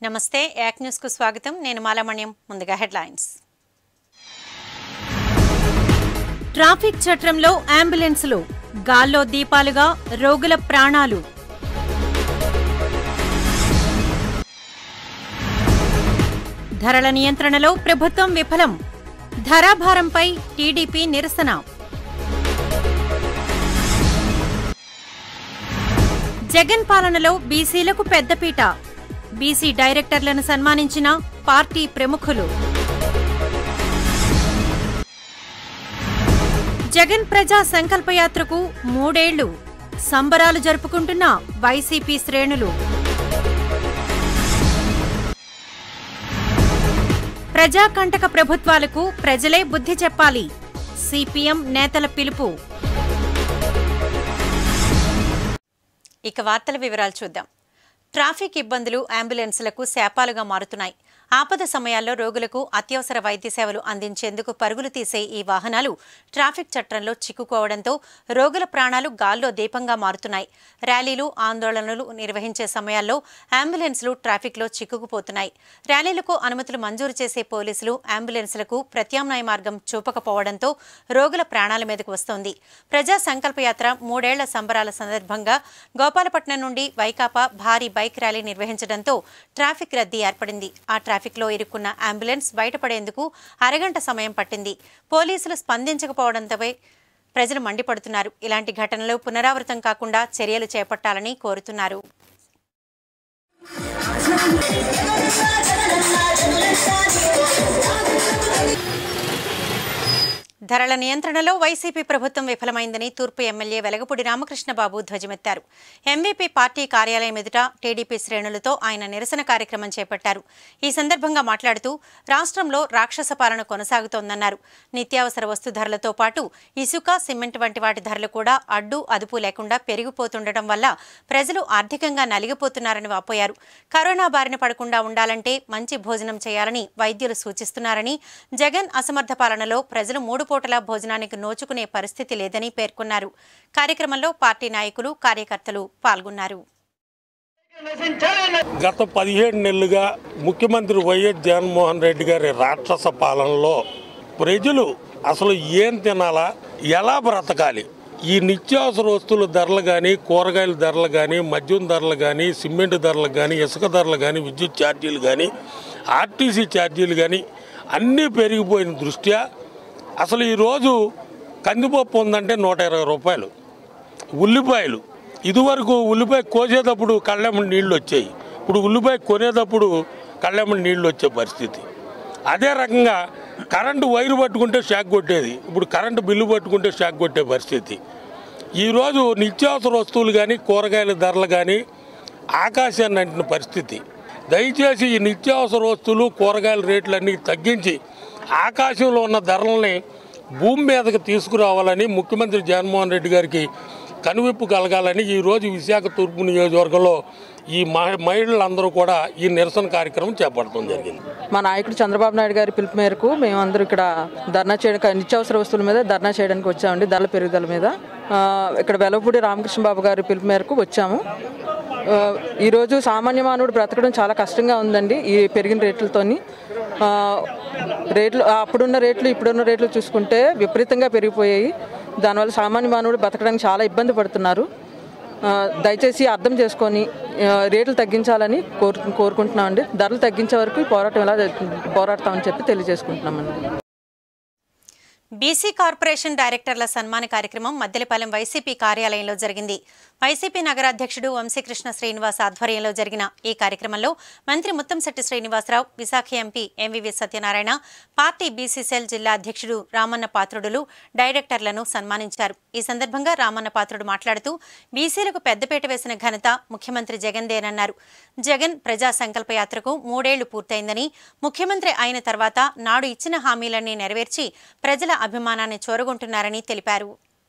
నమస్తే యాక్ న్యూస్ కు స్వాగతం నేను మాలామణ్యం ముందుగా హెడ్లైన్స్ ట్రాఫిక్ చట్రంలో అంబులెన్సులు గాల్లో దీపాలుగా రోగుల ప్రాణాలు ధరల నియంత్రణలో ప్రభుత్వం విఫలం ధరాభారంపై టీడీపీ నిరసన జగన్ పాలనలో బీసీలకు పెద్దపీట బీసీ డైరెక్టర్లను సన్మానించిన పార్టీ ప్రముఖులు జగన్ ప్రజా సంకల్పయాత్రకు మూడేళ్లు సంబరాలు జరుపుకుంటున్న వైసీపీ శ్రేణులు ప్రజాకంటక ప్రభుత్వాలకు ప్రజలే బుద్ధి చెప్పాలి సిపిఎం నేతల పిలుపు ఇక వార్తల వివరాలు చూద్దాం ట్రాఫిక్ ఇబ్బందులు అంబులెన్సులకు శాపాలుగా మారుతున్నాయి ఆపద సమయాల్లో రోగులకు అత్యవసర వైద్య సేవలు అందించేందుకు పరుగులు తీసే ఈ వాహనాలు ట్రాఫిక్ చట్రంలో చిక్కుకోవడంతో రోగుల ప్రాణాలు గాల్లో దీపంగా మారుతున్నాయి ర్యాలీలు ఆందోళనలు నిర్వహించే సమయాల్లో అంబులెన్స్లు ట్రాఫిక్లో చిక్కుకుపోతున్నాయి ర్యాలీలకు అనుమతులు మంజూరు చేసే పోలీసులు అంబులెన్స్లకు ప్రత్యామ్నాయ మార్గం చూపకపోవడంతో రోగుల ప్రాణాల మీదకు వస్తోంది ప్రజా సంకల్పయాత్ర మూడేళ్ల సంబరాల సందర్భంగా గోపాలపట్నం నుండి వైకాపా భారీ బైక్ ర్యాలీ నిర్వహించడంతో ట్రాఫిక్ రద్దీ ఏర్పడింది ఆ ట్రాఫిక్లో ఇరుక్కున్న అంబులెన్స్ బయటపడేందుకు అరగంట సమయం పట్టింది పోలీసులు స్పందించకపోవడంతో ప్రజలు మండిపడుతున్నారు ఇలాంటి ఘటనలు పునరావృతం కాకుండా చర్యలు చేపట్టాలని కోరుతున్నారు ధరల నియంత్రణలో వైసీపీ ప్రభుత్వం విఫలమైందని తూర్పు ఎమ్మెల్యే వెలగపూడి రామకృష్ణబాబు ధ్వజమెత్తారు ఎంవీపీ పార్టీ కార్యాలయం ఎదుట టీడీపీ శ్రేణులతో ఆయన నిరసన కార్యక్రమం చేపట్టారు ఈ సందర్భంగా మాట్లాడుతూ రాష్ట్రంలో రాక్షస పాలన కొనసాగుతోందన్నారు నిత్యావసర వస్తు ధరలతో పాటు ఇసుక సిమెంట్ వంటి వాటి ధరలు కూడా అడ్డు అదుపు లేకుండా పెరిగిపోతుండటం వల్ల ప్రజలు ఆర్థికంగా నలిగిపోతున్నారని వాపోయారు కరోనా బారిన పడకుండా ఉండాలంటే మంచి భోజనం చేయాలని వైద్యులు సూచిస్తున్నారని జగన్ అసమర్థ పాలనలో ప్రజలు మూడు పూటల భోజనానికి నోచుకునే పరిస్థితి లేదని పేర్కొన్నారు కార్యక్రమంలో పార్టీ నాయకులు కార్యకర్తలు పాల్గొన్నారు గత పదిహేడు నెలలుగా ముఖ్యమంత్రి వైఎస్ జగన్మోహన్ రెడ్డి గారి రాక్షస పాలనలో ప్రజలు అసలు ఏం తినాలా ఎలా బ్రతకాలి ఈ నిత్యావసర వస్తువుల ధరలు కానీ కూరగాయల ధరలు కానీ మద్యం ధరలు కానీ సిమెంట్ ధరలు కానీ ఇసుక ధరలు కానీ విద్యుత్ ఛార్జీలు కానీ ఆర్టీసీ ఛార్జీలు కానీ అన్నీ పెరిగిపోయిన దృష్ట్యా అసలు ఈరోజు కందిపప్పు ఉందంటే నూట ఇరవై రూపాయలు ఉల్లిపాయలు ఇదివరకు ఉల్లిపాయ కోసేటప్పుడు కళ్ళెమ్మడి నీళ్ళు వచ్చాయి ఇప్పుడు ఉల్లిపాయ కొనేటప్పుడు కళ్ళెమ్మడి నీళ్ళు వచ్చే పరిస్థితి అదే రకంగా కరెంటు వైరు పట్టుకుంటే షాక్ కొట్టేది ఇప్పుడు కరెంటు బిల్లు పట్టుకుంటే షాక్ కొట్టే పరిస్థితి ఈరోజు నిత్యావసర వస్తువులు కానీ కూరగాయల ధరలు కానీ ఆకాశాన్ని అంటిన పరిస్థితి దయచేసి ఈ నిత్యావసర వస్తువులు కూరగాయల రేట్లన్నీ తగ్గించి ఆకాశంలో ఉన్న ధరల్ని భూమి మీదకి తీసుకురావాలని ముఖ్యమంత్రి జగన్మోహన్ రెడ్డి గారికి కనువిప్పు కలగాలని ఈరోజు విశాఖ తూర్పు నియోజకవర్గంలో ఈ మహి- మహిళలందరూ కూడా ఈ నిరసన కార్యక్రమం చేపట్టడం జరిగింది మా నాయకుడు చంద్రబాబు నాయుడు గారి పిలుపు మేరకు మేమందరూ ఇక్కడ ధర్నా చేయడానికి నిత్యావసర వస్తువుల మీద ధర్నా చేయడానికి వచ్చామండి ధరల పెరుగుదల మీద ఆ, ఇక్కడ వెలవపూడి రామకృష్ణ బాబు గారి పిలుపు మేరకు వచ్చాము ఆ, ఈరోజు సామాన్య మానవుడు బ్రతకడం చాలా కష్టంగా ఉందండి ఈ పెరిగిన రేట్లతోని ఆ, రేట్లు ఆ, అప్పుడున్న రేట్లు ఇప్పుడున్న రేట్లు చూసుకుంటే విపరీతంగా పెరిగిపోయాయి దానివల్ల సామాన్య మానవుడు బ్రతకడానికి చాలా ఇబ్బంది పడుతున్నారు ఆ, దయచేసి అర్థం చేసుకొని ఆ, రేట్లు తగ్గించాలని కోరు కోరుకుంటున్నామండి ధరలు తగ్గించే వరకు ఈ పోరాటం ఎలా పోరాడతామని చెప్పి తెలియజేసుకుంటున్నామండి బీసీ కార్పొరేషన్ డైరెక్టర్ల సన్మాన కార్యక్రమం మద్దెలపాలెం వైసీపీ కార్యాలయంలో జరిగింది వైసీపీ నగరాధ్యక్షుడు వంశీకృష్ణ శ్రీనివాస్ ఆధ్వర్యంలో జరిగిన ఈ కార్యక్రమంలో మంత్రి Muttamsetti Srinivasarao Visakha MP MVV Satyanarayana party BCCL జిల్లా అధ్యక్షుడు రామన్న పాత్రుడులు డైరెక్టర్లను సన్మానించారు ఈ సందర్భంగా రామన్న పాత్రుడు మాట్లాడుతూ బీసీలకు పెద్దపీట వేసిన ఘనత ముఖ్యమంత్రి జగన్దేనన్నారు జగన్ ప్రజా సంకల్ప యాత్రకు మూడేళ్లు పూర్తయిందని ముఖ్యమంత్రి అయిన తర్వాత నాడు ఇచ్చిన హామీలన్నీ నెరవేర్చి ప్రజల అభిమానాన్ని చూరగొంటున్నారని తెలిపారు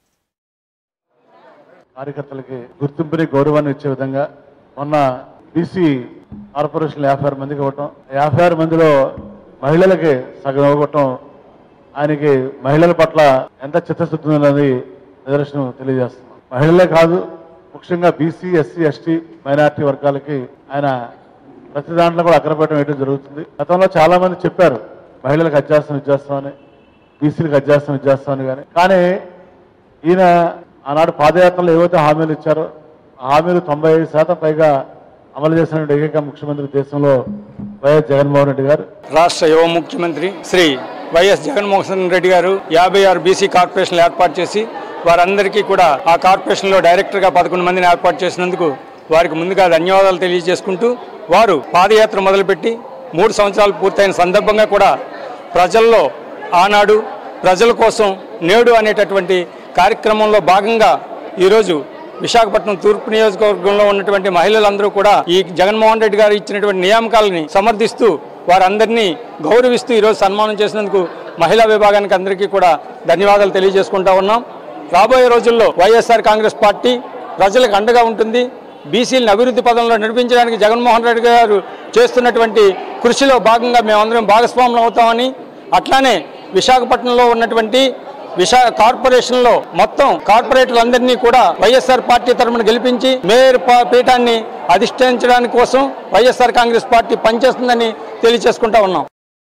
కార్యకర్తలకి గుర్తింపుని గౌరవాన్ని ఇచ్చే విధంగా మొన్న బీసీ కార్పొరేషన్ యాభై ఆరు మందికి ఇవ్వటం యాభై ఆరు మందిలో మహిళలకి సగం ఇవ్వటం ఆయనకి మహిళల పట్ల ఎంత చిత్తశుద్ధి ఉన్నది నిదర్శనం తెలియజేస్తున్నాం మహిళలే కాదు ముఖ్యంగా బీసీ ఎస్సీ ఎస్టీ మైనారిటీ వర్గాలకి ఆయన ప్రతి దాంట్లో కూడా అగ్రపేటం వేయడం జరుగుతుంది గతంలో చాలా మంది చెప్పారు మహిళలకు అధ్యాసం ఇచ్చేస్తామని బీసీలకు అధ్యాసం ఇచ్చేస్తామని కానీ కానీ ఈయన ఆనాడు పాదయాత్రలో ఏవైతే హామీలు ఇచ్చారో ఆ హామీలు తొంభై ఐదు శాతం పైగా అమలు చేసిన ఏకైక ముఖ్యమంత్రి దేశంలో వైఎస్ జగన్మోహన్ రెడ్డి గారు రాష్ట్ర యువ ముఖ్యమంత్రి శ్రీ వైఎస్ జగన్మోహన్ రెడ్డి గారు యాభై ఆరు బీసీ కార్పొరేషన్లు ఏర్పాటు చేసి వారందరికీ కూడా ఆ కార్పొరేషన్లో డైరెక్టర్గా పదకొండు మందిని ఏర్పాటు చేసినందుకు వారికి ముందుగా ధన్యవాదాలు తెలియజేసుకుంటూ వారు పాదయాత్ర మొదలుపెట్టి మూడు సంవత్సరాలు పూర్తయిన సందర్భంగా కూడా ప్రజల్లో ఆనాడు ప్రజల కోసం నేడు అనేటటువంటి కార్యక్రమంలో భాగంగా ఈరోజు విశాఖపట్నం తూర్పు నియోజకవర్గంలో ఉన్నటువంటి మహిళలందరూ కూడా ఈ జగన్మోహన్ రెడ్డి గారు ఇచ్చినటువంటి నియామకాలని సమర్థిస్తూ వారందరినీ గౌరవిస్తూ ఈరోజు సన్మానం చేసినందుకు మహిళా విభాగానికి అందరికీ కూడా ధన్యవాదాలు తెలియజేసుకుంటా ఉన్నాం రాబోయే రోజుల్లో వైఎస్ఆర్ కాంగ్రెస్ పార్టీ ప్రజలకు అండగా ఉంటుంది బీసీలను అభివృద్ధి పదంలో నడిపించడానికి జగన్మోహన్ రెడ్డి గారు చేస్తున్నటువంటి కృషిలో భాగంగా మేమందరం భాగస్వాములు అవుతామని అట్లానే విశాఖపట్నంలో ఉన్నటువంటి విశా కార్పొరేషన్లో మొత్తం కార్పొరేటర్లందరినీ కూడా వైఎస్ఆర్ పార్టీ తరఫున గెలిపించి మేయర్ పా- పీఠాన్ని అధిష్ఠించడానికి కోసం వైఎస్ఆర్ కాంగ్రెస్ పార్టీ పనిచేస్తుందని తెలియజేసుకుంటా ఉన్నాం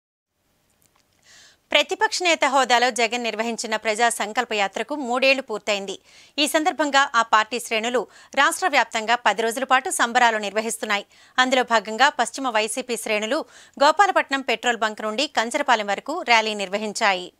ప్రతిపక్ష నేత హోదాలో జగన్ నిర్వహించిన ప్రజా సంకల్ప యాత్రకు మూడేళ్లు పూర్తయింది ఈ సందర్భంగా ఆ పార్టీ శ్రేణులు రాష్ట్ర వ్యాప్తంగా పది రోజుల పాటు సంబరాలు నిర్వహిస్తున్నాయి అందులో భాగంగా పశ్చిమ వైసీపీ శ్రేణులు గోపాలపట్నం పెట్రోల్ బంక్ నుండి కంచరపాలెం వరకు ర్యాలీ నిర్వహించాయి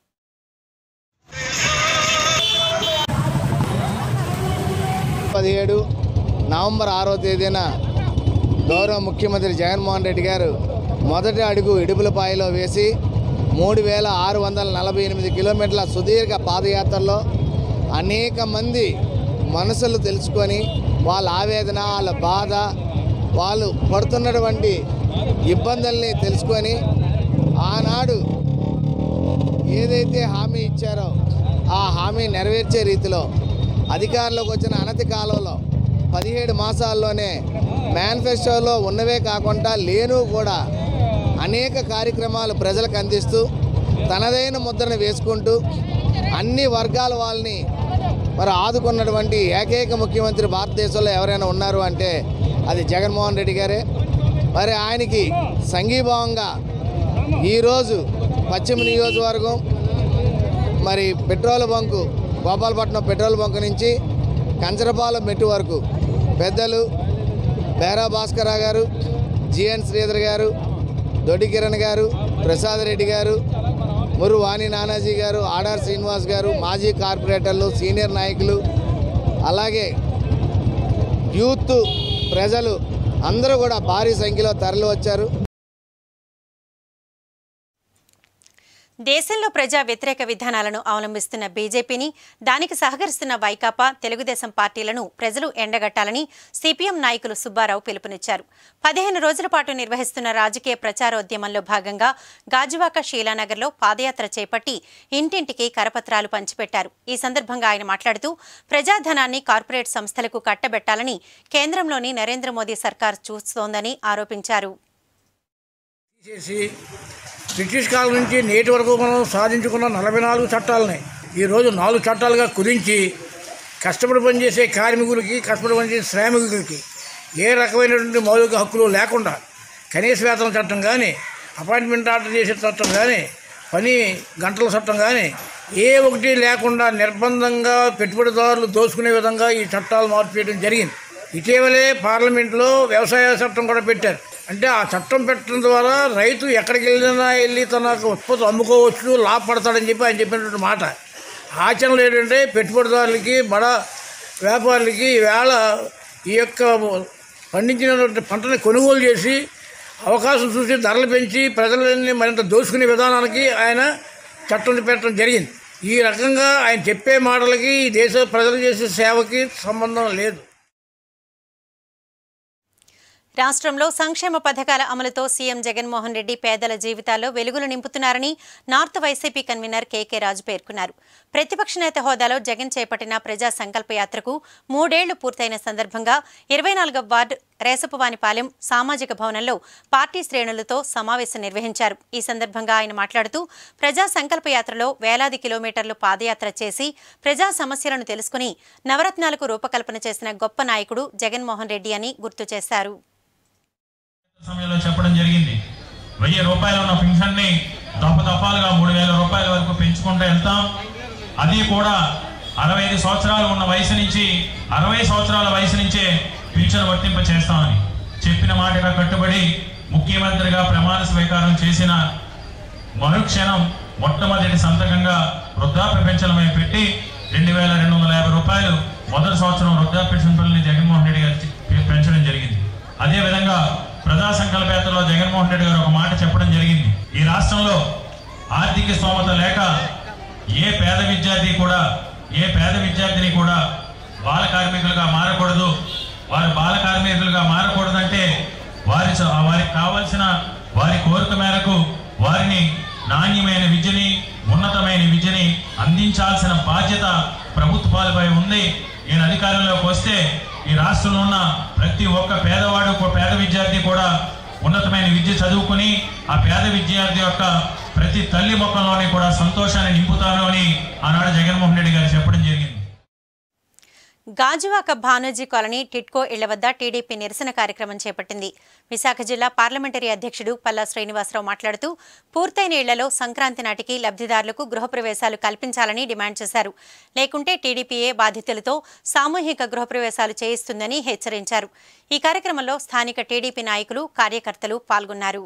పదిహేడు నవంబర్ ఆరో తేదీన గౌరవ ముఖ్యమంత్రి జగన్మోహన్ రెడ్డి గారు మొదటి అడుగు ఇడుపులపాయలో వేసి మూడు వేల ఆరు వందల నలభై ఎనిమిది కిలోమీటర్ల సుదీర్ఘ పాదయాత్రలో అనేక మంది మనసులు తెలుసుకొని వాళ్ళ ఆవేదన వాళ్ళ బాధ వాళ్ళు పడుతున్నటువంటి ఇబ్బందుల్ని తెలుసుకొని ఆనాడు ఏదైతే హామీ ఇచ్చారో ఆ హామీ నెరవేర్చే రీతిలో అధికారంలోకి వచ్చిన అనతి కాలంలో పదిహేడు మాసాల్లోనే మేనిఫెస్టోలో ఉన్నవే కాకుండా లేను కూడా అనేక కార్యక్రమాలు ప్రజలకు అందిస్తూ తనదైన ముద్రను వేసుకుంటూ అన్ని వర్గాల వాళ్ళని మరి ఆదుకున్నటువంటి ఏకైక ముఖ్యమంత్రి భారతదేశంలో ఎవరైనా ఉన్నారు అంటే అది జగన్మోహన్ రెడ్డి గారే మరి ఆయనకి సంఘీభావంగా ఈరోజు పశ్చిమ నియోజకవర్గం మరి petrol bunk Gopalapatnam petrol bunk నుంచి కంచరపాలెం మెట్టు వరకు పెద్దలు బేరా భాస్కర గారు జిఎన్ శ్రీధర్ గారు దొడ్డి కిరణ్ గారు ప్రసాద్ రెడ్డి గారు మురు వాణి నానాజీ గారు ఆడార్ శ్రీనివాస్ గారు మాజీ కార్పొరేటర్లు సీనియర్ నాయకులు అలాగే యూత్ ప్రజలు అందరూ కూడా భారీ సంఖ్యలో తరలి వచ్చారు దేశంలో ప్రజా వ్యతిరేక విధానాలను అవలంబిస్తున్న బీజేపీని దానికి సహకరిస్తున్న వైకాపా తెలుగుదేశం పార్టీలను ప్రజలు ఎండగట్టాలని సిపిఎం నాయకులు సుబ్బారావు పిలుపునిచ్చారు పదిహేను రోజుల పాటు నిర్వహిస్తున్న రాజకీయ ప్రచారోద్యమంలో భాగంగా గాజువాక షీలానగర్లో పాదయాత్ర చేపట్టి ఇంటింటికి కరపత్రాలు పంచిపెట్టారు ఈ సందర్భంగా ఆయన మాట్లాడుతూ ప్రజాధనాన్ని కార్పొరేట్ సంస్థలకు కట్టబెట్టాలని కేంద్రంలోని నరేంద్ర మోదీ సర్కార్ చూస్తోందని ఆరోపించారు చేసి బ్రిటిష్ కాలం నుంచి నేటి వరకు మనం సాధించుకున్న నలభై నాలుగు చట్టాలని ఈరోజు నాలుగు చట్టాలుగా కుదించి కష్టపడి పనిచేసే కార్మికులకి కష్టపడి పనిచేసే శ్రామికులకి ఏ రకమైనటువంటి మౌలిక హక్కులు లేకుండా కనీస వేతన చట్టం కానీ అపాయింట్మెంట్ ఆర్డర్ చేసే చట్టం కానీ పని గంటల చట్టం కానీ ఏ ఒకటి లేకుండా నిర్బంధంగా పెట్టుబడిదారులు దోచుకునే విధంగా ఈ చట్టాలు మార్పు చేయడం జరిగింది ఇటీవలే పార్లమెంట్లో వ్యవసాయ చట్టం కూడా పెట్టారు అంటే ఆ చట్టం పెట్టడం ద్వారా రైతు ఎక్కడికి వెళ్ళినా వెళ్ళి తన ఉత్పత్తి అమ్ముకోవచ్చు లాభపడతాడని చెప్పి ఆయన చెప్పినటువంటి మాట ఆచరణలు ఏంటంటే పెట్టుబడిదారులకి బడ వ్యాపారులకి ఈవేళ ఈ యొక్క పండించినటువంటి పంటని కొనుగోలు చేసి అవకాశం చూసి ధరలు పెంచి ప్రజలని మరింత దోచుకునే విధానానికి ఆయన చట్టం పెట్టడం జరిగింది ఈ రకంగా ఆయన చెప్పే మాటలకి ఈ దేశ ప్రజలు చేసే సేవకి సంబంధం లేదు రాష్ట్రంలో సంక్షేమ పథకాల అమలుతో సీఎం జగన్మోహన్ రెడ్డి పేదల జీవితాల్లో వెలుగులు నింపుతున్నారని north YCP convener KK Raju పేర్కొన్నారు ప్రతిపక్ష నేత హోదాలో జగన్ చేపట్టిన ప్రజా సంకల్ప యాత్రకు మూడేళ్లు పూర్తయిన సందర్భంగా ఇరవై నాలుగవ వార్డు రేసపువానిపాలెం సామాజిక భవనంలో పార్టీ శ్రేణులతో సమావేశం నిర్వహించారు ఈ సందర్భంగా ఆయన మాట్లాడుతూ ప్రజా సంకల్ప యాత్రలో వేలాది కిలోమీటర్లు పాదయాత్ర చేసి ప్రజా సమస్యలను తెలుసుకుని నవరత్నాలకు రూపకల్పన చేసిన గొప్ప నాయకుడు జగన్మోహన్ రెడ్డి అని గుర్తు చేశారు సమయంలో చెప్పడం జరిగింది వెయ్యి రూపాయలు ఉన్న పెన్షన్ని దఫదఫాలుగా మూడు వేల రూపాయల వరకు పెంచుకుంటూ వెళ్తాం అది కూడా అరవై ఐదు సంవత్సరాలు ఉన్న వయసు నుంచి అరవై సంవత్సరాల వయసు నుంచే పింఛన్ వర్తింప చేస్తామని చెప్పిన మాటగా కట్టుబడి ముఖ్యమంత్రిగా ప్రమాణ స్వీకారం చేసిన మరుక్షణం మొట్టమొదటి సంతకంగా వృద్ధాప్య పెన్షన్లపై పెట్టి రెండు వేల రెండు వందల యాభై రూపాయలు మొదటి సంవత్సరం వృద్ధాప్య పెన్షన్లని జగన్మోహన్ రెడ్డి గారు పె- పెంచడం జరిగింది అదే విధంగా ప్రజా సంకల్ప యాత్రలో జగన్మోహన్ రెడ్డి గారు ఒక మాట చెప్పడం జరిగింది ఈ రాష్ట్రంలో ఆర్థిక స్తోమత లేక ఏ పేద విద్యార్థి కూడా ఏ పేద విద్యార్థిని కూడా బాల కార్మికులుగా మారకూడదు వారు బాల కార్మికులుగా మారకూడదంటే వారి చ- వారికి కావలసిన వారి కోరిక మేరకు వారిని నాణ్యమైన విద్యని ఉన్నతమైన విద్యని అందించాల్సిన బాధ్యత ప్రభుత్వాలపై ఉంది నేను అధికారంలోకి వస్తే ఈ రాష్ట్రంలో ఉన్న ప్రతి ఒక్క పేదవాడు ఒక పేద విద్యార్థి కూడా ఉన్నతమైన విద్య చదువుకుని ఆ పేద విద్యార్థి యొక్క ప్రతి తల్లి మొక్కల్లోని కూడా సంతోషాన్ని నింపుతాను అని ఆనాడు జగన్మోహన్ రెడ్డి గారు చెప్పడం జరిగింది గాజువాక భానోజీ కాలనీ టిట్కో ఇళ్ల వద్ద టీడీపీ నిరసన కార్యక్రమం చేపట్టింది విశాఖ జిల్లా పార్లమెంటరీ అధ్యక్షుడు పల్లా శ్రీనివాసరావు మాట్లాడుతూ పూర్తయిన ఇళ్లలో సంక్రాంతి నాటికి లబ్ధిదారులకు గృహప్రవేశాలు కల్పించాలని డిమాండ్ చేశారు లేకుంటే టీడీపీఏ బాధితులతో సామూహిక గృహప్రవేశాలు చేయిస్తుందని హెచ్చరించారు ఈ కార్యక్రమంలో స్థానిక టీడీపీ నాయకులు కార్యకర్తలు పాల్గొన్నారు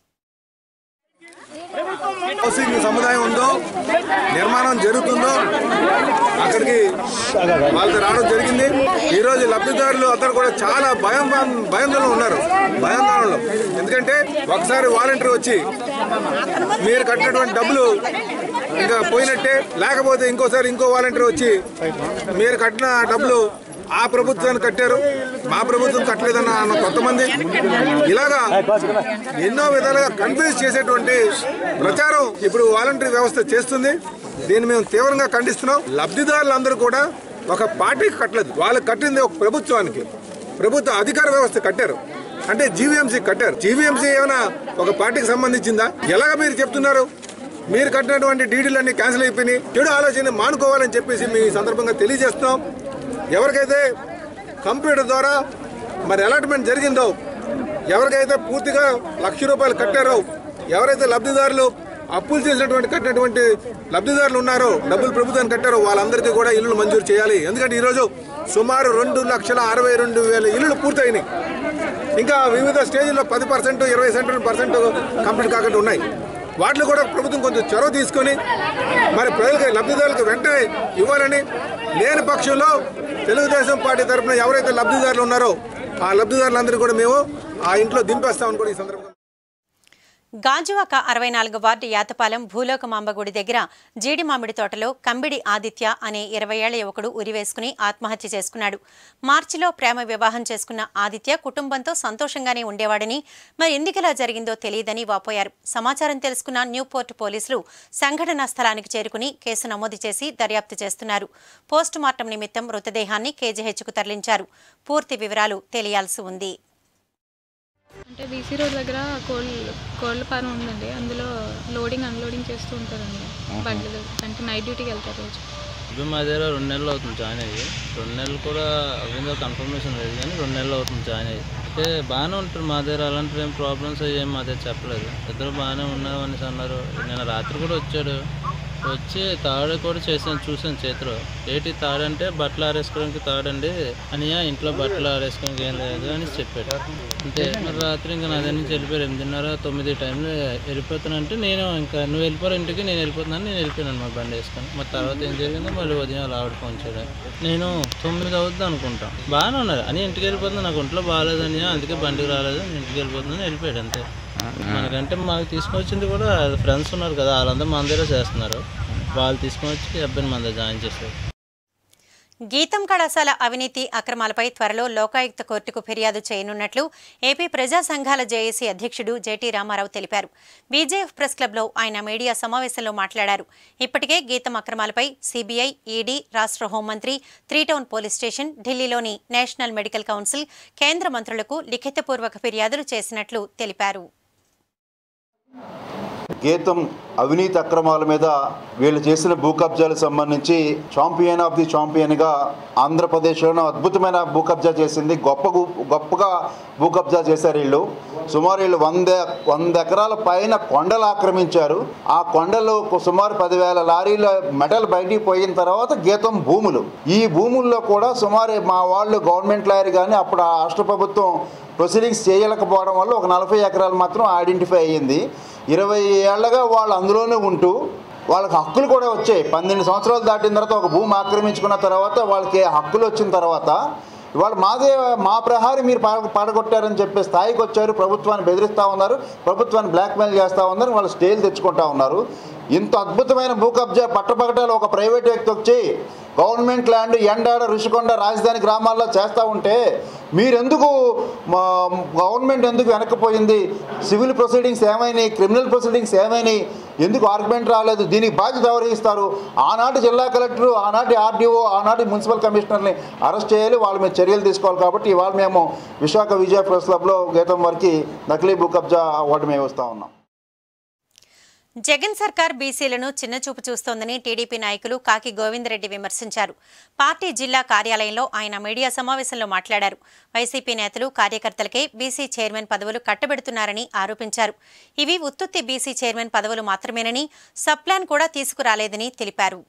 హౌసింగ్ సముదాయం ఉందో నిర్మాణం జరుగుతుందో అక్కడికి వాళ్ళతో రావడం జరిగింది ఈ రోజు లబ్ధిదారులు అందరూ కూడా చాలా భయం భయాందోళన ఉన్నారు భయాందోళనలో ఎందుకంటే ఒకసారి వాలంటీర్ వచ్చి మీరు కట్టినటువంటి డబ్బులు ఇంకా పోయినట్టే లేకపోతే ఇంకోసారి ఇంకో వాలంటీర్ వచ్చి మీరు కట్టిన డబ్బులు ఆ ప్రభుత్వాన్ని కట్టారు మా ప్రభుత్వం కట్టలేదన్న అన్న కొంతమంది ఇలాగా ఎన్నో విధాలుగా కన్ఫ్యూజ్ చేసేటువంటి ప్రచారం ఇప్పుడు వాలంటరీ వ్యవస్థ చేస్తుంది దీన్ని మేము తీవ్రంగా ఖండిస్తున్నాం లబ్ధిదారులందరూ కూడా ఒక పార్టీకి కట్టలేదు వాళ్ళు కట్టింది ఒక ప్రభుత్వానికి ప్రభుత్వ అధికార వ్యవస్థ కట్టారు అంటే జీవీఎంసీ కట్టారు జీవీఎంసీ ఏమైనా ఒక పార్టీకి సంబంధించిందా ఎలాగ మీరు చెప్తున్నారు మీరు కట్టినటువంటి డీడీలన్నీ క్యాన్సిల్ అయిపోయినాయి చెడు ఆలోచన మానుకోవాలని చెప్పేసి మీ ఈ సందర్భంగా తెలియజేస్తున్నాం ఎవరికైతే కంప్యూటర్ ద్వారా మరి అలాట్మెంట్ జరిగిందో ఎవరికైతే పూర్తిగా లక్ష రూపాయలు కట్టారో ఎవరైతే లబ్ధిదారులు అప్పులు చేసినటువంటి కట్టినటువంటి లబ్ధిదారులు ఉన్నారో డబ్బులు ప్రభుత్వాన్ని కట్టారో వాళ్ళందరికీ కూడా ఇల్లు మంజూరు చేయాలి ఎందుకంటే ఈరోజు సుమారు రెండు లక్షల అరవై రెండు వేల ఇల్లులు పూర్తయినాయి ఇంకా వివిధ స్టేజ్లో పది పర్సెంట్ ఇరవై సెంటర్ పర్సెంట్ కంప్లీట్ కాకుండా ఉన్నాయి వాటిలో కూడా ప్రభుత్వం కొంచెం చొరవ తీసుకొని మరి ప్రజలకు లబ్ధిదారులకు వెంటనే ఇవ్వాలని లేని పక్షంలో తెలుగుదేశం పార్టీ తరఫున ఎవరైతే లబ్ధిదారులు ఉన్నారో ఆ లబ్ధిదారులందరూ కూడా మేము ఆ ఇంట్లో దింపేస్తామని కూడా ఈ సందర్భంగా గాజువాక అరవై నాలుగు వార్డు యాతపాలెం భూలోకమాంబ గుడి దగ్గర జీడి మామిడి తోటలో కంబిడి ఆదిత్య అనే ఇరవై ఏళ్ల యువకుడు ఉరివేసుకుని ఆత్మహత్య చేసుకున్నాడు మార్చిలో ప్రేమ వివాహం చేసుకున్న ఆదిత్య కుటుంబంతో సంతోషంగానే ఉండేవాడని మరి ఎందుకిలా జరిగిందో తెలియదని వాపోయారు సమాచారం తెలుసుకున్న న్యూపోర్ట్ పోలీసులు సంఘటనా స్థలానికి చేరుకుని కేసు నమోదు చేసి దర్యాప్తు చేస్తున్నారు పోస్టు మార్టం నిమిత్తం మృతదేహాన్ని కేజీహెచ్కు తరలించారు పూర్తి వివరాలు తెలియాల్సి ఉంది అంటే బీసీ రోడ్ దగ్గర కోళ్ళ కోళ్ళ ఫారం ఉందండి అందులో లోడింగ్ అన్లోడింగ్ చేస్తూ ఉంటారండి బండ్ల దగ్గర అంటే నైట్ డ్యూటీకి వెళ్తారు రోజు ఇప్పుడు మా దగ్గర రెండు నెలలు అవుతుంది జాయిన్ అయ్యి రెండు నెలలు కూడా అవిందో కన్ఫర్మేషన్ లేదు కానీ రెండు నెలలు అవుతుంది జాయిన్ అయ్యి అంటే బాగానే ఉంటుంది మా దగ్గర అలాంటి ఏం ప్రాబ్లమ్స్ అయ్యి ఏం మా దగ్గర చెప్పలేదు ఇద్దరు బాగానే ఉన్నారు అనేసి అన్నారు నిన్న రాత్రి కూడా వచ్చాడు వచ్చి తాడు కూడా చేసాను చూసాను చేతిలో ఏంటి తాడంటే బట్టలు ఆరేసుకోవడానికి తాడండి అనియా ఇంట్లో బట్టలు ఆరేసుకోవడానికి ఏం లేదు అని చెప్పాడు అంతే మరి రాత్రి ఇంకా నా దగ్గర నుంచి వెళ్ళిపోయారు ఎనిమిదిన్నర తొమ్మిది టైంలో వెళ్ళిపోతానంటే నేను ఇంకా నువ్వు వెళ్ళిపోరు ఇంటికి నేను వెళ్ళిపోతున్నాను నేను వెళ్ళిపోయాను మా బండి వేసుకొని మరి తర్వాత ఏం జరిగిందో మళ్ళీ ఉదయం అలా ఆవిడ ఫోన్ చేయడం నేను తొమ్మిది అవుద్ది అనుకుంటాం బాగానే ఉన్నారు అని ఇంటికి వెళ్ళిపోతున్నా నాకు ఒంట్లో బాగాలేదని అందుకే బండికి రాలేదు నేను ఇంటికి వెళ్ళిపోతున్నాను వెళ్ళిపోయాడు అంతే మనకంటే మాకు తీసుకొచ్చింది కూడా ఫ్రెండ్స్ ఉన్నారు కదా వాళ్ళందరూ మన దగ్గర చేస్తున్నారు వాళ్ళు తీసుకొని వచ్చి ఈ అబ్బాయిని మన దగ్గర జాయిన్ చేశారు గీతం కళాశాల అవినీతి అక్రమాలపై త్వరలో లోకాయుక్త కోర్టుకు ఫిర్యాదు చేయనున్నట్లు ఏపీ ప్రజా సంఘాల జేఏసీ అధ్యక్షుడు జేటీ రామారావు తెలిపారు బీజేఎఫ్ ప్రెస్ క్లబ్లో ఆయన మీడియా సమావేశంలో మాట్లాడారు ఇప్పటికే గీతం అక్రమాలపై సీబీఐ ఈడీ రాష్ట్ర హోంమంత్రి త్రీ టౌన్ పోలీస్ స్టేషన్ ఢిల్లీలోని నేషనల్ మెడికల్ కౌన్సిల్ కేంద్ర మంత్రులకు లిఖితపూర్వక ఫిర్యాదులు చేసినట్లు తెలిపారు గీతం అవినీతి అక్రమాల మీద వీళ్ళు చేసిన భూ కబ్జాలకు సంబంధించి చాంపియన్ ఆఫ్ ది చాంపియన్గా ఆంధ్రప్రదేశ్లోనే అద్భుతమైన భూ కబ్జా చేసింది గొప్ప గు- గొప్పగా భూ కబ్జా చేశారు వీళ్ళు సుమారు వీళ్ళు వంద వంద ఎకరాల పైన కొండలు ఆక్రమించారు ఆ కొండలు కు- సుమారు పదివేల లారీల మెటల్ బయటికి పోయిన తర్వాత గీతం భూములు ఈ భూముల్లో కూడా సుమారు మా వాళ్ళు గవర్నమెంట్ లాయర్ కానీ అప్పుడు ఆ రాష్ట్ర ప్రభుత్వం ప్రొసీడింగ్స్ చేయలేకపోవడం వల్ల ఒక నలభై ఎకరాలు మాత్రం ఐడెంటిఫై అయ్యింది ఇరవై ఏళ్ళగా వాళ్ళు అందులోనే ఉంటూ వాళ్ళకి హక్కులు కూడా వచ్చాయి పన్నెండు సంవత్సరాలు దాటిన తర్వాత ఒక భూమి ఆక్రమించుకున్న తర్వాత వాళ్ళకి హక్కులు వచ్చిన తర్వాత ఇవాళ మాదే మా ప్రహారీ మీరు పాడ పాడగొట్టారని చెప్పే స్థాయికి వచ్చారు ప్రభుత్వాన్ని బెదిరిస్తూ ఉన్నారు ప్రభుత్వాన్ని బ్లాక్మెయిల్ చేస్తూ ఉన్నారు వాళ్ళు స్టేలు తెచ్చుకుంటా ఉన్నారు ఇంత అద్భుతమైన భూ కబ్జా పట్టపగటాలు ఒక ప్రైవేట్ వ్యక్తి వచ్చి గవర్నమెంట్ ల్యాండ్ ఎండాడ ఋషికొండ రాజధాని గ్రామాల్లో చేస్తూ ఉంటే మీరెందుకు మా గవర్నమెంట్ ఎందుకు వెనక్కిపోయింది సివిల్ ప్రొసీడింగ్స్ ఏమైనాయి క్రిమినల్ ప్రొసీడింగ్స్ ఏమైనాయి ఎందుకు ఆర్గ్యుమెంట్ రాలేదు దీనికి బాధ్యత ఎవరిస్తారు ఆనాటి జిల్లా కలెక్టర్ ఆనాటి ఆర్డీఓ ఆనాటి మున్సిపల్ కమిషనర్ని అరెస్ట్ చేయాలి వాళ్ళ మీద చర్యలు తీసుకోవాలి కాబట్టి ఇవాళ మేము విశాఖ విజయ ప్రెస్ క్లబ్లో గీతం వారికి నకిలీ భూ కబ్జా అవార్డు మేము ఇస్తా ఉన్నాం జగన్ సర్కార్ బీసీలను చిన్నచూపు చూస్తోందని టీడీపీ నాయకులు కాకి గోవిందరెడ్డి విమర్శించారు పార్టీ జిల్లా కార్యాలయంలో ఆయన మీడియా సమావేశంలో మాట్లాడారు వైసీపీ నేతలు కార్యకర్తలకే బీసీ చైర్మన్ పదవులు కట్టబెడుతున్నారని ఆరోపించారు ఇవి ఉత్తుత్తి బీసీ చైర్మన్ పదవులు మాత్రమేనని సబ్ప్లాన్ కూడా తీసుకురాలేదని తెలిపారు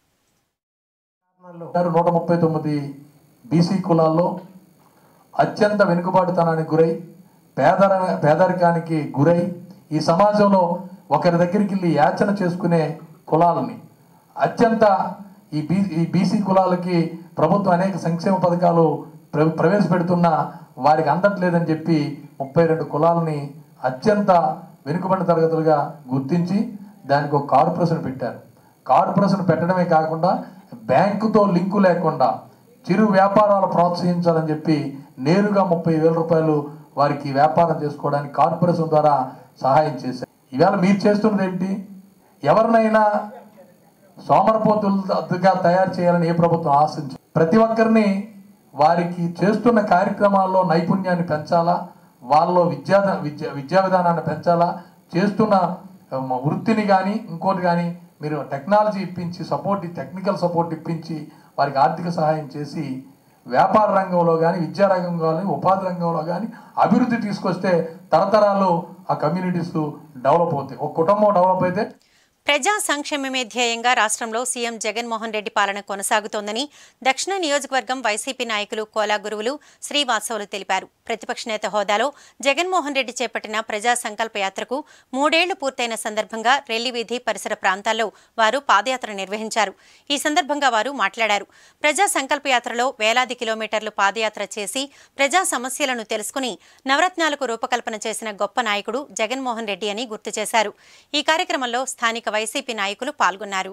గారు నూట ముప్పై తొమ్మిది బీసీ కులాల్లో అత్యంత వెనుకబాటుతనానికి గురై పేదర పేదరికానికి గురై ఈ సమాజంలో ఒకరి దగ్గరికి వెళ్ళి యాచన చేసుకునే కులాలని అత్యంత ఈ బీ ఈ బీసీ కులాలకి ప్రభుత్వం అనేక సంక్షేమ పథకాలు ప్ర ప్రవేశపెడుతున్నా వారికి అందట్లేదని చెప్పి ముప్పై రెండు కులాలని అత్యంత వెనుకబడిన తరగతులుగా గుర్తించి దానికి ఒక కార్పొరేషన్ పెట్టారు కార్పొరేషన్ పెట్టడమే కాకుండా బ్యాంకుతో లింకు లేకుండా చిరు వ్యాపారాలు ప్రోత్సహించాలని చెప్పి నేరుగా ముప్పై వేల రూపాయలు వారికి వ్యాపారం చేసుకోవడానికి కార్పొరేషన్ ద్వారా సహాయం చేశారు ఈవేళ మీరు చేస్తున్నది ఏంటి ఎవరినైనా సోమరపోతులుగా తయారు చేయాలని ఏ ప్రభుత్వం ఆశించు ప్రతి ఒక్కరిని వారికి చేస్తున్న కార్యక్రమాల్లో నైపుణ్యాన్ని పెంచాలా వాళ్ళలో విద్యా విద్యా విద్యా విధానాన్ని పెంచాలా చేస్తున్న ఆ, వృత్తిని కానీ ఇంకోటి కానీ మీరు టెక్నాలజీ ఇప్పించి సపోర్ట్ టెక్నికల్ సపోర్ట్ ఇప్పించి వారికి ఆర్థిక సహాయం చేసి వ్యాపార రంగంలో కానీ విద్యా రంగంలో కానీ ఉపాధి రంగంలో కానీ అభివృద్ధి తీసుకొస్తే తరతరాలు ఆ కమ్యూనిటీస్ డెవలప్ అవుతాయి ఒక కుటుంబం డెవలప్ అయితే ప్రజా సంక్షేమమే ధ్యేయంగా రాష్ట్రంలో సీఎం జగన్మోహన్ రెడ్డి పాలన కొనసాగుతోందని దక్షిణ నియోజకవర్గం వైసీపీ నాయకులు కోలా గురువులు శ్రీవాత్సవులు తెలిపారు ప్రతిపక్ష నేత హోదాలో జగన్మోహన్ రెడ్డి చేపట్టిన ప్రజా సంకల్ప యాత్రకు మూడేళ్లు పూర్తయిన సందర్భంగా రెల్లి వీధి పరిసర ప్రాంతాల్లో వారు పాదయాత్ర నిర్వహించారు ఈ సందర్భంగా వారు మాట్లాడారు ప్రజా సంకల్ప యాత్రలో వేలాది కిలోమీటర్లు పాదయాత్ర చేసి ప్రజా సమస్యలను తెలుసుకుని నవరత్నాలకు రూపకల్పన చేసిన గొప్ప నాయకుడు జగన్మోహన్ రెడ్డి అని గుర్తు చేశారు ఈ కార్యక్రమంలో స్థానిక వైసీపీ నాయకులు పాల్గొన్నారు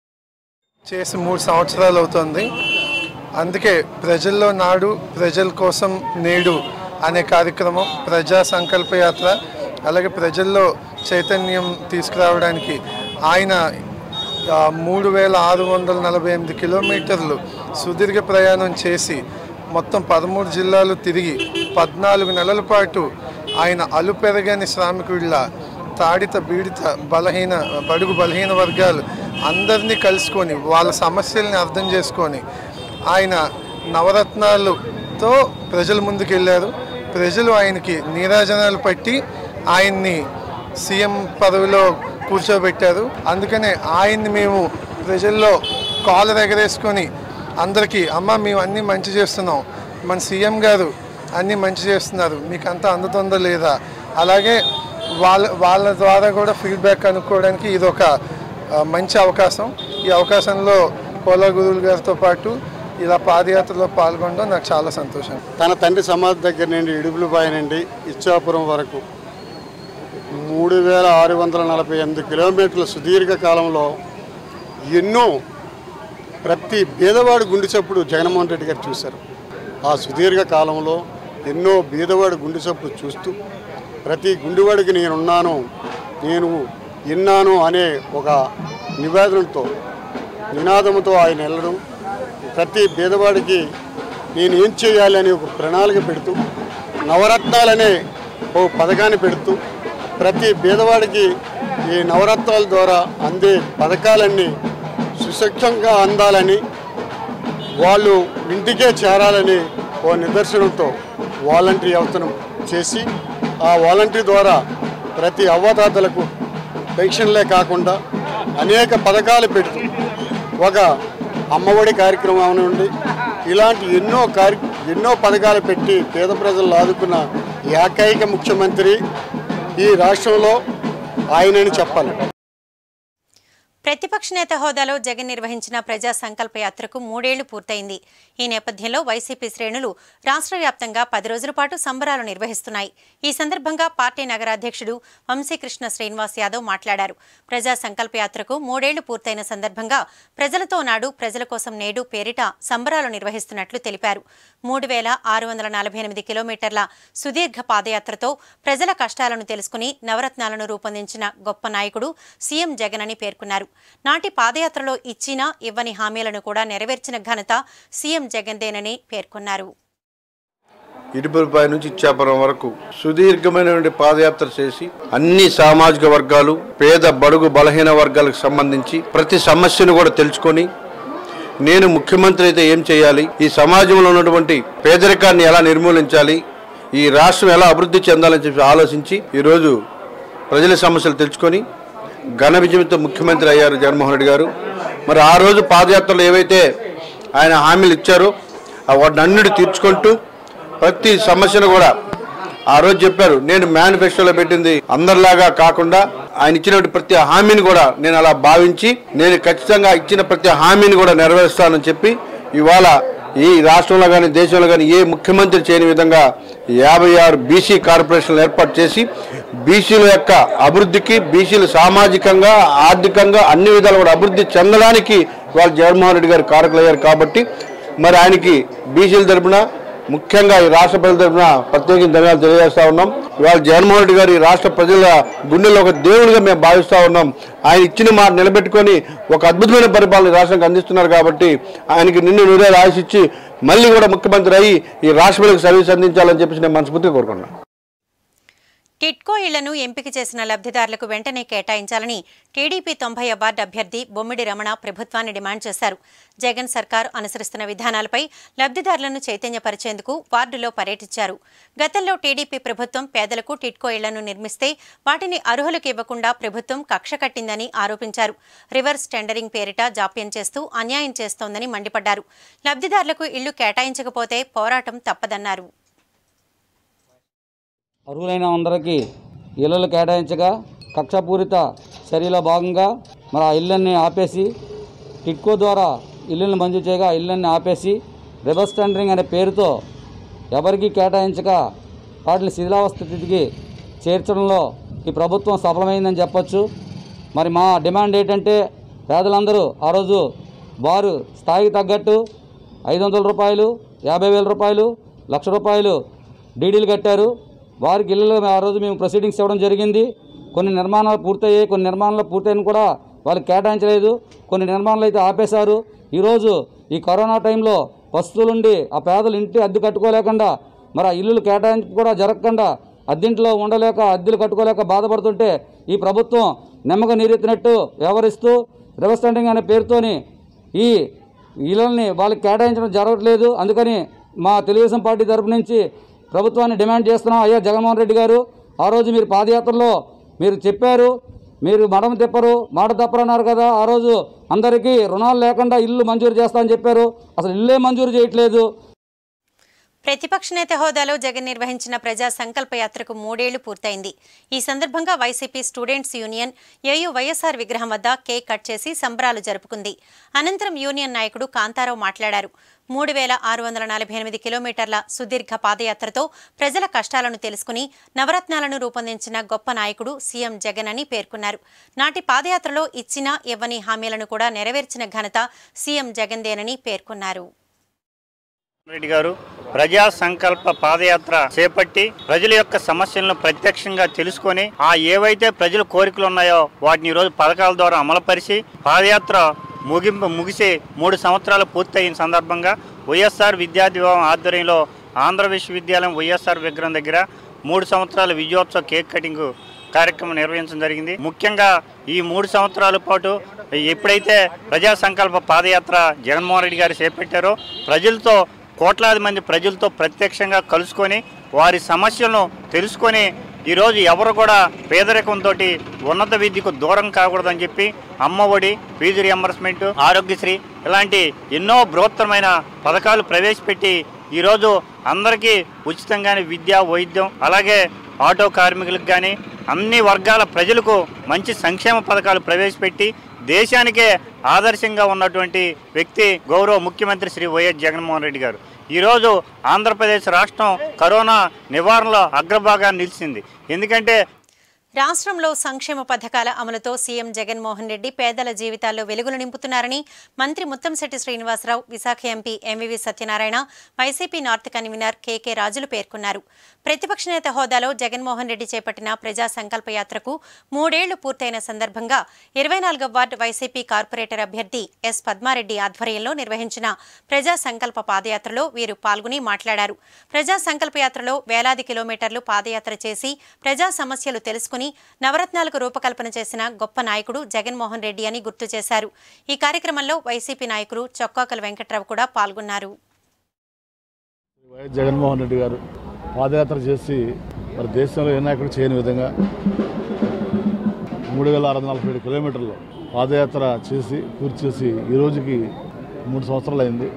చేసి మూడు సంవత్సరాలు అవుతుంది అందుకే ప్రజల్లో నాడు ప్రజల కోసం నేడు అనే కార్యక్రమం ప్రజా సంకల్ప యాత్ర అలాగే ప్రజల్లో చైతన్యం తీసుకురావడానికి ఆయన ఆ, మూడు వేల ఆరు వందల నలభై ఎనిమిది కిలోమీటర్లు సుదీర్ఘ ప్రయాణం చేసి మొత్తం పదమూడు జిల్లాలు తిరిగి పద్నాలుగు నెలల పాటు ఆయన అలుపెరగని శ్రామికుడిల తాడిత బీడిత బలహీన బడుగు బలహీన వర్గాలు అందరినీ కలుసుకొని వాళ్ళ సమస్యల్ని అర్థం చేసుకొని ఆయన నవరత్నాలతో ప్రజల ముందుకు వెళ్ళారు ప్రజలు ఆయనకి నీరాజనాలు పట్టి ఆయన్ని సీఎం పదవిలో కూర్చోబెట్టారు అందుకనే ఆయన్ని మేము ప్రజల్లో కాలర్ ఎగరేసుకొని అందరికీ అమ్మ మేము అన్నీ మంచి చేస్తున్నాం మన సీఎం గారు అన్నీ మంచి చేస్తున్నారు మీకు అంతా అందుతుందో లేదా అలాగే వాళ్ళ వాళ్ళ ద్వారా కూడా ఫీడ్బ్యాక్ కనుక్కోవడానికి ఇది ఒక ఆ, మంచి అవకాశం ఈ అవకాశంలో కోలా గురువులు గారితో పాటు ఇలా పాదయాత్రలో పాల్గొనడం నాకు చాలా సంతోషం తన తండ్రి సమాధి దగ్గర నుండి ఇడుపులపాయ నుండి ఇచ్చాపురం వరకు మూడు వేల ఆరు వందల నలభై ఎనిమిది కిలోమీటర్ల సుదీర్ఘ కాలంలో ఎన్నో ప్రతి బీదవాడి గుండె చప్పుడు జగన్మోహన్ రెడ్డి గారు చూశారు ఆ సుదీర్ఘ కాలంలో ఎన్నో బీదవాడి గుండె చప్పుడు చూస్తూ ప్రతి గుండెవాడికి నేనున్నాను నేను విన్నాను అనే ఒక నివేదనతో నినాదంతో ఆయన వెళ్ళడం ప్రతి పేదవాడికి నేను ఏం చేయాలి అనే ఒక ప్రణాళిక పెడుతూ నవరత్నాలనే ఓ పథకాన్ని పెడుతూ ప్రతి పేదవాడికి ఈ నవరత్నాల ద్వారా అందే పథకాలన్నీ సుసక్షంగా అందాలని వాళ్ళు ఇంటికే చేరాలని ఓ నిదర్శనంతో వాలంటరీ వ్యవస్థను చేసి ఆ వాలంటరీ ద్వారా ప్రతి అవ్వదాతలకు పెన్షన్లే కాకుండా అనేక పథకాలు పెడుతూ ఒక అమ్మఒడి కార్యక్రమం అవనండి ఇలాంటి ఎన్నో కార్య ఎన్నో పథకాలు పెట్టి పేద ప్రజలను ఆదుకున్న ఏకైక ముఖ్యమంత్రి ఈ రాష్ట్రంలో ఆయనని చెప్పాలి ప్రతిపక్ష నేత హోదాలో జగన్ నిర్వహించిన ప్రజా సంకల్ప యాత్రకు మూడేళ్లు పూర్తయింది ఈ నేపథ్యంలో వైసీపీ శ్రేణులు రాష్ట్ర వ్యాప్తంగా పది రోజుల పాటు సంబరాలు నిర్వహిస్తున్నాయి ఈ సందర్భంగా పార్టీ నగరాధ్యక్షుడు వంశీకృష్ణ శ్రీనివాస్ యాదవ్ మాట్లాడారు ప్రజా సంకల్ప యాత్రకు మూడేళ్లు పూర్తయిన సందర్భంగా ప్రజలతో నాడు ప్రజల కోసం నేడు పేరిట సంబరాలు నిర్వహిస్తున్నట్లు తెలిపారు మూడు వేల ఆరు వందల నలభై ఎనిమిది కిలోమీటర్ల సుదీర్ఘ పాదయాత్రతో ప్రజల కష్టాలను తెలుసుకుని నవరత్నాలను రూపొందించిన గొప్ప నాయకుడు సీఎం జగన్ అని పేర్కొన్నారు నాటి పాదయాత్రలో ఇచ్చిన ఇవ్వని హామీలను కూడా నెరవేర్చిన ఘనత సీఎం జగన్దేనని పేర్కొన్నారు ఇటుపై నుంచి ఇచ్చాపురం వరకు సుదీర్ఘమైనటువంటి పాదయాత్ర చేసి అన్ని సామాజిక వర్గాలు పేద బడుగు బలహీన వర్గాలకు సంబంధించి ప్రతి సమస్యను కూడా తెలుసుకొని నేను ముఖ్యమంత్రి అయితే ఏం చేయాలి ఈ సమాజంలో ఉన్నటువంటి పేదరికాన్ని ఎలా నిర్మూలించాలి ఈ రాష్ట్రం ఎలా అభివృద్ధి చెందాలని చెప్పి ఆలోచించి ఈరోజు ప్రజల సమస్యలు తెలుసుకొని ఘన విజయంతో ముఖ్యమంత్రి అయ్యారు జగన్మోహన్ రెడ్డి గారు మరి ఆ రోజు పాదయాత్రలో ఏవైతే ఆయన హామీలు ఇచ్చారో ఆ వాటిని అన్నిటి తీర్చుకుంటూ ప్రతి సమస్యను కూడా ఆ రోజు చెప్పారు నేను మేనిఫెస్టోలో పెట్టింది అందరిలాగా కాకుండా ఆయన ఇచ్చినటువంటి ప్రతి హామీని కూడా నేను అలా భావించి నేను ఖచ్చితంగా ఇచ్చిన ప్రతి హామీని కూడా నెరవేరుస్తానని చెప్పి ఇవాళ ఈ రాష్ట్రంలో కానీ దేశంలో కానీ ఏ ముఖ్యమంత్రి చేయని విధంగా యాభై ఆరు బీసీ కార్పొరేషన్లు ఏర్పాటు చేసి బీసీల యొక్క అభివృద్ధికి బీసీలు సామాజికంగా ఆర్థికంగా అన్ని విధాలు కూడా అభివృద్ధి చెందడానికి వాళ్ళు జగన్మోహన్ రెడ్డి గారు కారకులయ్యారు కాబట్టి మరి ఆయనకి బీసీల తరపున ముఖ్యంగా ఈ రాష్ట్ర ప్రజల తరఫున ప్రత్యేకించి ధన్యవాదాలు తెలియజేస్తా ఉన్నాం ఇవాళ జగన్మోహన్ రెడ్డి గారు ఈ రాష్ట్ర ప్రజల గుండెల్లో ఒక దేవుడిగా మేము భావిస్తా ఉన్నాం ఆయన ఇచ్చిన మాట నిలబెట్టుకొని ఒక అద్భుతమైన పరిపాలన ఈ రాష్ట్రానికి అందిస్తున్నారు కాబట్టి ఆయనకి నిన్ను నూరేళ్ళు ఆశించి మళ్ళీ కూడా ముఖ్యమంత్రి అయ్యి ఈ రాష్ట్ర ప్రజలకు సర్వీస్ అందించాలని చెప్పేసి నేను మనస్ఫూర్తిగా కోరుకున్నాను టిట్కో ఇళ్లను ఎంపిక చేసిన లబ్ధిదారులకు వెంటనే కేటాయించాలని టీడీపీ తొంభై వార్డు అభ్యర్థి బొమ్మిడి రమణ ప్రభుత్వాన్ని డిమాండ్ చేశారు జగన్ సర్కార్ అనుసరిస్తున్న విధానాలపై లబ్ధిదారులను చైతన్యపరిచేందుకు వార్డులో పర్యటించారు గతంలో టీడీపీ ప్రభుత్వం పేదలకు టిట్కో ఇళ్లను నిర్మిస్తే వాటిని అర్హులకు ఇవ్వకుండా ప్రభుత్వం కక్ష కట్టిందని ఆరోపించారు రివర్స్ టెండరింగ్ పేరిట జాప్యం చేస్తూ అన్యాయం చేస్తోందని మండిపడ్డారు లబ్ధిదారులకు ఇళ్లు కేటాయించకపోతే పోరాటం తప్పదన్నారు అర్హులైన అందరికీ ఇళ్లలు కేటాయించగా కక్షపూరిత చర్యలో భాగంగా మరి ఆ ఇళ్ళని ఆపేసి టిట్కో ద్వారా ఇల్లుని మంజూరు చేయగా ఇళ్ళని ఆపేసి రివర్స్ టెండరింగ్ అనే పేరుతో ఎవరికి కేటాయించక వాటిని శిథిలావస్థ స్థితికి చేర్చడంలో ఈ ప్రభుత్వం సఫలమైందని చెప్పొచ్చు మరి మా డిమాండ్ ఏంటంటే పేదలందరూ ఆ రోజు వారు స్థాయికి తగ్గట్టు ఐదు వందల రూపాయలు యాభై వేల రూపాయలు లక్ష రూపాయలు డీడీలు కట్టారు వారికి ఇళ్ళు ఆ రోజు మేము ప్రొసీడింగ్స్ ఇవ్వడం జరిగింది కొన్ని నిర్మాణాలు పూర్తయ్యాయి కొన్ని నిర్మాణాలు పూర్తయిన కూడా వాళ్ళకి కేటాయించలేదు కొన్ని నిర్మాణాలు అయితే ఆపేశారు ఈరోజు ఈ కరోనా టైంలో వస్తువులుండి ఆ పేదలు ఇంటి అద్దె కట్టుకోలేకుండా మరి ఆ ఇల్లులు కేటాయింపు కూడా జరగకుండా అద్దెంట్లో ఉండలేక అద్దెలు కట్టుకోలేక బాధపడుతుంటే ఈ ప్రభుత్వం నెమ్మక నీరెత్తినట్టు వ్యవహరిస్తూ రివర్స్ టెండరింగ్ అనే పేరుతోని ఈ ఇళ్ళని వాళ్ళకి కేటాయించడం జరగట్లేదు అందుకని మా తెలుగుదేశం పార్టీ తరపు నుంచి ప్రభుత్వాన్ని డిమాండ్ చేస్తున్నాం అయ్యా జగన్మోహన్ రెడ్డి గారు ఆ రోజు మీరు పాదయాత్రలో మీరు చెప్పారు మీరు మడమ తిప్పరు మాట తప్పరన్నారు కదా ఆ రోజు అందరికీ రుణాలు లేకుండా ఇల్లు మంజూరు చేస్తామని చెప్పారు అసలు ఇల్లే మంజూరు చేయట్లేదు ప్రతిపక్ష నేత హోదాలో జగన్ నిర్వహించిన ప్రజా సంకల్ప యాత్రకు మూడేళ్లు పూర్తయింది ఈ సందర్భంగా YCP students union AU YSR విగ్రహం వద్ద కేక్ కట్ చేసి సంబరాలు జరుపుకుంది అనంతరం యూనియన్ నాయకుడు కాంతారావు మాట్లాడారు మూడు వేల ఆరు వందల నలభై ఎనిమిది కిలోమీటర్ల సుదీర్ఘ పాదయాత్రతో ప్రజల కష్టాలను తెలుసుకుని నవరత్నాలను రూపొందించిన గొప్ప నాయకుడు సీఎం జగన్ అని పేర్కొన్నారు నాటి పాదయాత్రలో ఇచ్చిన ఇవ్వని హామీలను కూడా నెరవేర్చిన ఘనత సీఎం జగన్దేనని పేర్కొన్నారు రెడ్డి గారు ప్రజా సంకల్ప పాదయాత్ర చేపట్టి ప్రజల యొక్క సమస్యలను ప్రత్యక్షంగా తెలుసుకొని ఆ ఏవైతే ప్రజల కోరికలు ఉన్నాయో వాటిని ఈరోజు పథకాల ద్వారా అమలుపరిచి పాదయాత్ర ముగింపు ముగిసి మూడు సంవత్సరాలు పూర్తయిన సందర్భంగా వైఎస్ఆర్ విద్యార్థి విభాగం ఆధ్వర్యంలో ఆంధ్ర విశ్వవిద్యాలయం వైఎస్ఆర్ విగ్రహం దగ్గర మూడు సంవత్సరాల విజయోత్సవ కేక్ కటింగ్ కార్యక్రమం నిర్వహించడం జరిగింది ముఖ్యంగా ఈ మూడు సంవత్సరాల పాటు ఎప్పుడైతే ప్రజా సంకల్ప పాదయాత్ర జగన్మోహన్ రెడ్డి గారు చేపట్టారో ప్రజలతో కోట్లాది మంది ప్రజలతో ప్రత్యక్షంగా కలుసుకొని వారి సమస్యలను తెలుసుకొని ఈరోజు ఎవరు కూడా పేదరికంతో ఉన్నత విద్యకు దూరం కాకూడదని చెప్పి అమ్మఒడి ఫీజు రియంబర్స్మెంట్ ఆరోగ్యశ్రీ ఇలాంటి ఎన్నో బృహత్తరమైన పథకాలు ప్రవేశపెట్టి ఈరోజు అందరికీ ఉచితంగానే విద్య వైద్యం అలాగే ఆటో కార్మికులకు కానీ అన్ని వర్గాల ప్రజలకు మంచి సంక్షేమ పథకాలు ప్రవేశపెట్టి దేశానికే ఆదర్శంగా ఉన్నటువంటి వ్యక్తి గౌరవ ముఖ్యమంత్రి శ్రీ వైఎస్ జగన్మోహన్ రెడ్డి గారు ఈరోజు ఆంధ్రప్రదేశ్ రాష్ట్రం కరోనా నివారణలో అగ్రభాగాన్ని నిలిచింది ఎందుకంటే రాష్ట్రంలో సంక్షేమ పథకాల అమలుతో సీఎం జగన్మోహన్ రెడ్డి పేదల జీవితాల్లో వెలుగులు నింపుతున్నారని మంత్రి Muttamsetti Srinivasarao Visakha MP MVV Satyanarayana YCP north convener KK రాజులు పేర్కొన్నారు ప్రతిపక్ష నేత హోదాలో జగన్మోహన్ రెడ్డి చేపట్టిన ప్రజా సంకల్ప యాత్రకు మూడేళ్లు పూర్తయిన సందర్భంగా ఇరవై నాలుగవ వార్డు వైసీపీ కార్పొరేటర్ అభ్యర్థి ఎస్ పద్మారెడ్డి ఆధ్వర్యంలో నిర్వహించిన ప్రజా సంకల్ప పాదయాత్రలో వీరు పాల్గొని మాట్లాడారు ప్రజా సంకల్ప యాత్రలో వేలాది కిలోమీటర్లు పాదయాత్ర చేసి ప్రజా సమస్యలు తెలుసుకుని నవరత్నాలకు రూపకల్పన చేసిన గొప్ప నాయకుడు జగన్మోహన్ రెడ్డి అని గుర్తు చేశారు ఈ కార్యక్రమంలో వైసీపీ నాయకులు చొక్కాకల వెంకట్రావు కూడా పాల్గొన్నారు వైఎస్ జగన్మోహన్ రెడ్డి గారు పాదయాత్ర చేసి మరి దేశంలో ఏ నాయకుడు చేయని విధంగా మూడు వేల ఆరు వందల నలభై ఏడు కిలోమీటర్లు పాదయాత్ర చేసి పూర్తి చేసి ఈ రోజుకి మూడు సంవత్సరాలు అయింది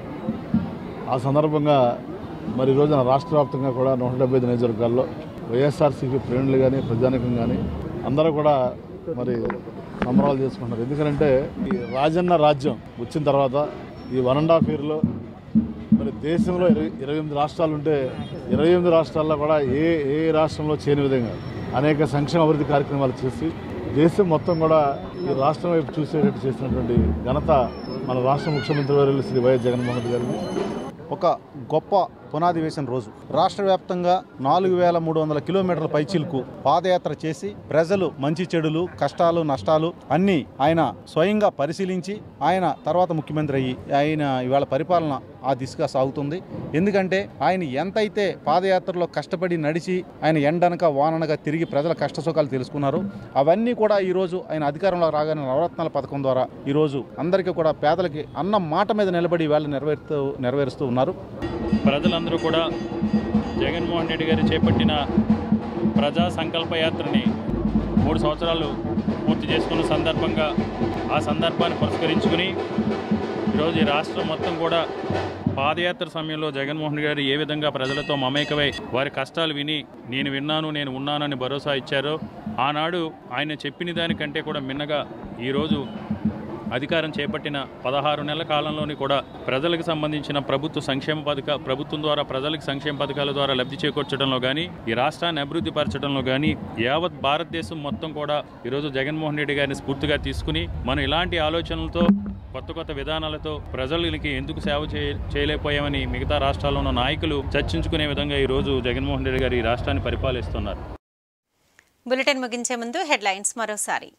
ఆ సందర్భంగా మరి ఈ రోజున రాష్ట్ర వ్యాప్తంగా కూడా నూట డెబ్బై ఐదు నియోజకవర్గాల్లో వైఎస్ఆర్సీపీ శ్రేణులు కానీ ప్రజానికం కానీ అందరూ కూడా మరి సంబరాలు చేసుకుంటున్నారు ఎందుకంటే ఈ రాజన్న రాజ్యం వచ్చిన తర్వాత ఈ వన్ అండ్ హాఫ్ ఇయర్లో మరి దేశంలో ఇరవై ఇరవై ఎనిమిది రాష్ట్రాలు ఉంటే ఇరవై ఎనిమిది రాష్ట్రాల్లో కూడా ఏ ఏ రాష్ట్రంలో చేయని విధంగా అనేక సంక్షేమ అభివృద్ధి కార్యక్రమాలు చేసి దేశం మొత్తం కూడా ఈ రాష్ట్రం వైపు చూసేటట్టు చేసినటువంటి ఘనత మన రాష్ట్ర ముఖ్యమంత్రి వర్యులు శ్రీ వైఎస్ జగన్మోహన్ రెడ్డి గారిని ఒక గొప్ప పునాది వేసిన రోజు రాష్ట్ర వ్యాప్తంగా నాలుగు వేల మూడు వందల కిలోమీటర్ల పైచీలకు పాదయాత్ర చేసి ప్రజలు మంచి చెడులు కష్టాలు నష్టాలు అన్నీ ఆయన స్వయంగా పరిశీలించి ఆయన తర్వాత ముఖ్యమంత్రి అయ్యి ఆయన ఇవాళ పరిపాలన ఆ దిశగా సాగుతుంది ఎందుకంటే ఆయన ఎంతైతే పాదయాత్రలో కష్టపడి నడిచి ఆయన ఎండనక వాననక తిరిగి ప్రజల కష్టసుఖాలు తెలుసుకున్నారు అవన్నీ కూడా ఈరోజు ఆయన అధికారంలో రాగానే నవరత్నాల పథకం ద్వారా ఈరోజు అందరికీ కూడా పేదలకి అన్న మాట మీద నిలబడి ఇవాళ నెరవేరుతూ నెరవేరుస్తూ ఉన్నారు ప్రజలందరూ కూడా జగన్మోహన్ రెడ్డి గారు చేపట్టిన ప్రజా సంకల్ప యాత్రని మూడు సంవత్సరాలు పూర్తి చేసుకున్న సందర్భంగా ఆ సందర్భాన్ని పురస్కరించుకుని ఈరోజు ఈ రాష్ట్రం మొత్తం కూడా పాదయాత్ర సమయంలో జగన్మోహన్ గారు ఏ విధంగా ప్రజలతో మమేకమై వారి కష్టాలు విని నేను విన్నాను నేను ఉన్నానని భరోసా ఇచ్చారో ఆనాడు ఆయన చెప్పిన దానికంటే కూడా మిన్నగా ఈరోజు అధికారం చేపట్టిన పదహారు నెలల కాలంలోని కూడా ప్రజలకు సంబంధించిన ప్రభుత్వ సంక్షేమ పథక ప్రభుత్వం ద్వారా ప్రజలకు సంక్షేమ పథకాల ద్వారా లబ్ధి చేకూర్చడంలో కానీ ఈ రాష్ట్రాన్ని అభివృద్ధి పరచడంలో కానీ యావత్ భారతదేశం మొత్తం కూడా ఈరోజు జగన్మోహన్ రెడ్డి గారిని స్ఫూర్తిగా తీసుకుని మనం ఇలాంటి ఆలోచనలతో కొత్త కొత్త విధానాలతో ప్రజలకి ఎందుకు సేవ చేయ చేయలేకపోయామని మిగతా రాష్ట్రాల్లో ఉన్న నాయకులు చర్చించుకునే విధంగా ఈరోజు జగన్మోహన్ రెడ్డి గారు ఈ రాష్ట్రాన్ని పరిపాలిస్తున్నారు బులెటిన్ ముగించే ముందు హెడ్లైన్స్ మరోసారి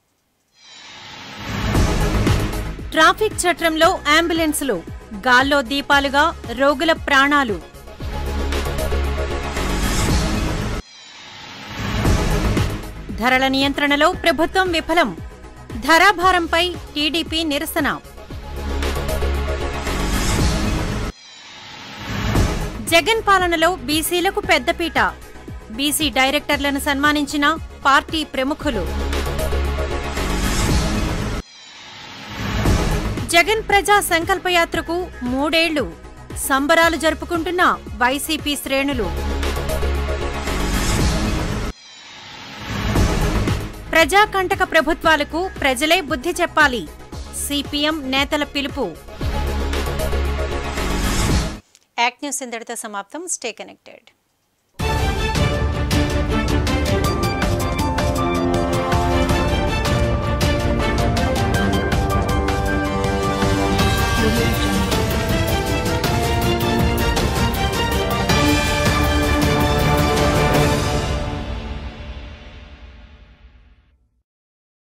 ట్రాఫిక్ చట్రంలో అంబులెన్సులు గాల్లో దీపాలుగా రోగుల ప్రాణాలు ధరల నియంత్రణలో ప్రభుత్వం విఫలం ధరాభారంపై టీడీపీ నిరసన జగన్ పాలనలో బీసీలకు పెద్దపీట బీసీ డైరెక్టర్లను సన్మానించిన పార్టీ ప్రముఖులు జగన్ ప్రజా సంకల్పయాత్రకు మూడేళ్లు సంబరాలు జరుపుకుంటున్న వైసీపీ శ్రేణులు ప్రజాకంటక ప్రభుత్వాలకు ప్రజలే బుద్ధి చెప్పాలి సిపిఎం నేతల పిలుపు యాక్ట్ న్యూస్ ఇంతటితో సమాప్తం స్టే కనెక్టెడ్